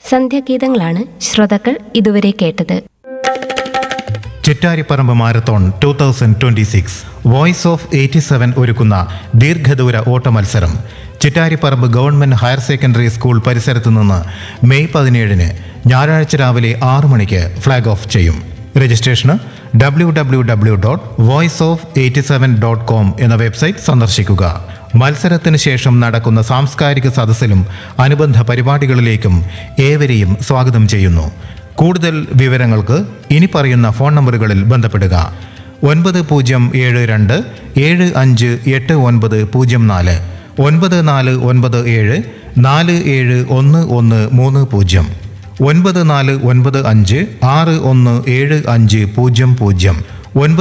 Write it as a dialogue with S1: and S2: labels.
S1: സന്ധ്യാഗീതങ്ങളാണ് ശ്രോതാക്കൾ ഇതുവരെ കേട്ടത്
S2: Chittaripparamba marathon two thousand twenty six voice of eighty seven ഒരുക്കുന്ന ദീർഘദൂര ഓട്ട മത്സരം Chittaripparamba government higher secondary school പരിസരത്ത് നിന്ന് മെയ് പതിനേഴിന് ഞായറാഴ്ച രാവിലെ ആറ് മണിക്ക് ഫ്ലാഗ് ഓഫ് ചെയ്യും രജിസ്ട്രേഷന് W W W dot voice of eighty seven dot com എന്ന വെബ്സൈറ്റ് സന്ദർശിക്കുക മത്സരത്തിന് ശേഷം നടക്കുന്ന സാംസ്കാരിക സദസ്സിലും അനുബന്ധ പരിപാടികളിലേക്കും ഏവരെയും സ്വാഗതം ചെയ്യുന്നു കൂടുതൽ വിവരങ്ങൾക്ക് ഇനി പറയുന്ന ഫോൺ നമ്പറുകളിൽ ബന്ധപ്പെടുക ഒൻപത് പൂജ്യം ഏഴ് രണ്ട് ഏഴ് അഞ്ച് എട്ട് ഒൻപത് പൂജ്യം നാല് ഒൻപത് നാല് ഒൻപത് ഏഴ് നാല് ഏഴ് ഒന്ന് ഒന്ന് മൂന്ന് പൂജ്യം ഒൻപത് നാല് ഒൻപത് അഞ്ച് ആറ് ഒന്ന് ഏഴ് അഞ്ച് പൂജ്യം പൂജ്യം ഒൻപത്